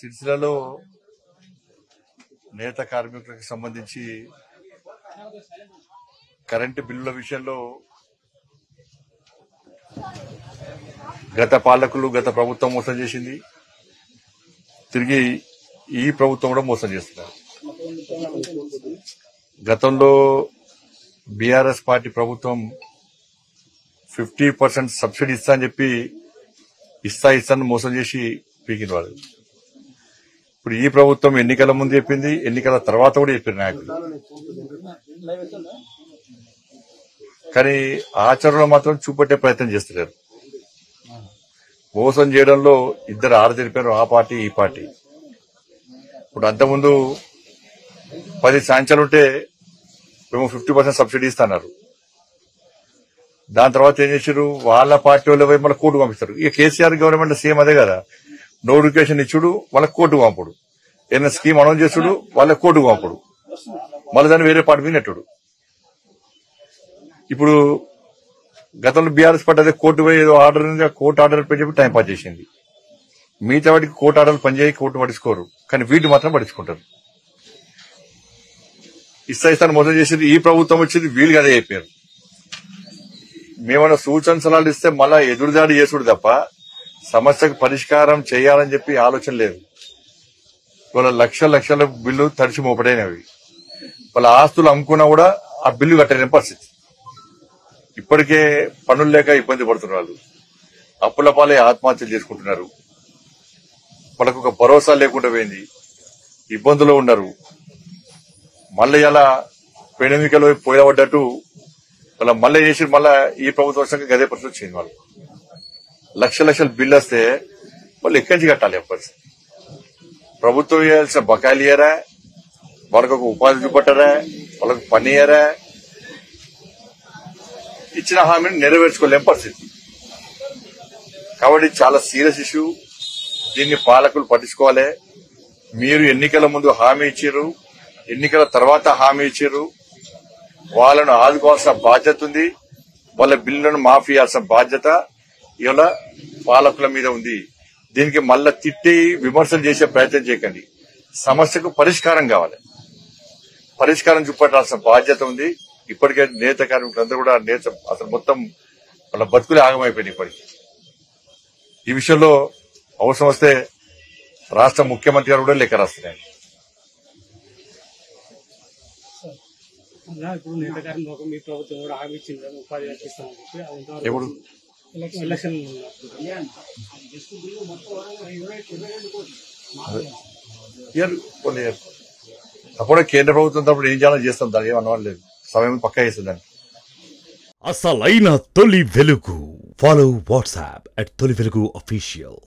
సిరిసిల్లలో నేత కార్మికులకు సంబంధించి కరెంటు బిల్లుల విషయంలో గత పాలకులు గత ప్రభుత్వం మోసం చేసింది తిరిగి ఈ ప్రభుత్వం కూడా మోసం చేస్తున్నారు గతంలో బీఆర్ఎస్ పార్టీ ప్రభుత్వం ఫిఫ్టీ పర్సెంట్ సబ్సిడీ ఇస్తా అని చెప్పి ఇస్తా ఇస్తాను మోసం చేసి పీకిన వాళ్ళు ఇప్పుడు ఈ ప్రభుత్వం ఎన్నికల ముందు చెప్పింది ఎన్నికల తర్వాత కూడా చెప్పారు నాయకులు కానీ ఆచరణలో మాత్రం చూపెట్టే ప్రయత్నం చేస్తున్నారు మోసం చేయడంలో ఇద్దరు ఆరు తెలిపారు ఆ పార్టీ ఈ పార్టీ ఇప్పుడు అంతకుముందు పది సాంక్షలు ఉంటే మేము ఫిఫ్టీ పర్సెంట్ సబ్సిడీ ఇస్తున్నారు దాని తర్వాత ఏం చేశారు వాళ్ళ పార్టీ వాళ్ళు పోయి మళ్ళీ కోర్టు పంపిస్తారు ఇక కేసీఆర్ గవర్నమెంట్ సీఎం అదే కదా నోటిఫికేషన్ ఇచ్చుడు వాళ్ళ కోర్టు పంపుడు ఏదైనా స్కీమ్ అనౌన్స్ చేసుడు వాళ్ళ కోర్టు పంపుడు మళ్ళీ దాన్ని వేరే పార్టీ మీద నెట్టుడు ఇప్పుడు గతంలో బీఆర్ఎస్ పార్టీ అదే కోర్టు పోయి ఏదో ఆర్డర్ ఉంది ఆ కోర్టు ఆర్డర్ పెట్టి చెప్పి టైం పాస్ చేసింది మిగతా వాటికి కోర్టు ఆర్డర్లు పనిచేయి కోర్టు పట్టించుకోరు కానీ వీటి మాత్రం పట్టించుకుంటారు ఇస్తా ఇస్తాను మోసం చేసేది ఈ ప్రభుత్వం వచ్చేది వీళ్ళు అదే అయిపోయారు మేమన్నా సూచన సలహాలు ఇస్తే మళ్ళా ఎదురుదాడి చేసుడు తప్ప సమస్యకు పరిష్కారం చేయాలని చెప్పి ఆలోచన లేదు వాళ్ళ లక్షల లక్షల బిల్లు తడిచి మోపడైనవి వాళ్ళ ఆస్తులు అమ్ముకున్నా కూడా ఆ బిల్లు కట్టలేని పరిస్థితి ఇప్పటికే పనులు లేక ఇబ్బంది పడుతున్నారు వాళ్ళు అప్పుల పాలే ఆత్మహత్యలు చేసుకుంటున్నారు వాళ్ళకు ఒక భరోసా లేకుండా పోయింది ఇబ్బందులో ఉన్నారు మళ్ళీ ఇలా పెడమికలో పోయబడ్డట్టు వాళ్ళ మళ్ళీ చేసి మళ్ళా ఈ ప్రభుత్వం వచ్చాక గదే పరిస్థితి వచ్చింది వాళ్ళు లక్ష లక్షల బిల్లు వస్తే వాళ్ళు ఎక్కడి నుంచి కట్టాలి ఆ పరిస్థితి ప్రభుత్వం ఇవ్వాల్సిన బకాయిలు ఇయ్యరా వాళ్ళకు ఒక ఉపాధి చూపట్టరా వాళ్ళకు పని ఇయ్యరా ఇచ్చిన హామీని నెరవేర్చుకోలేని పరిస్థితి కాబట్టి చాలా సీరియస్ ఇష్యూ దీన్ని పాలకులు పట్టించుకోవాలి మీరు ఎన్నికల ముందు హామీ ఇచ్చారు ఎన్నికల తర్వాత హామీ ఇచ్చారు వాళ్ళను ఆదుకోవాల్సిన బాధ్యత ఉంది వాళ్ళ బిల్లులను మాఫీ చేయాల్సిన బాధ్యత ఇవాళ పాలకుల మీద ఉంది దీనికి మళ్ళా తిట్టి విమర్శలు చేసే ప్రయత్నం చేయకండి సమస్యకు పరిష్కారం కావాలి పరిష్కారం చూపెట్టాల్సిన బాధ్యత ఉంది ఇప్పటికే నేత కార్మికులందరూ కూడా నేత అసలు మొత్తం వాళ్ళ బతుకులే ఆగమైపోయింది ఇప్పటికి ఈ విషయంలో అవసరం వస్తే రాష్ట్ర ముఖ్యమంత్రి గారు కూడా లెక్క రాస్తున్నాయి అలా ఇప్పుడు నేత కార్మికులకు మీ ప్రభుత్వం కూడా హామీ ఇచ్చింది కదా, ఉపాధి కల్పిస్తామని చెప్పి అది ఎంతవరకు ఎప్పుడు ఎలక్షన్ ఎలక్షన్ ఉన్నప్పుడు. ఇయర్ కొన్ని ఇయర్ అప్పుడే కేంద్ర ప్రభుత్వం తప్పుడు ఏం చేయాలో చేస్తాం దానికి ఏమన్నవాళ్ళు లేదు సమయం పక్కా చేస్తుంది దాన్ని అసలైన తొలి వెలుగు ఫాలో వాట్సాప్ అట్ తొలి వెలుగు అఫీషియల్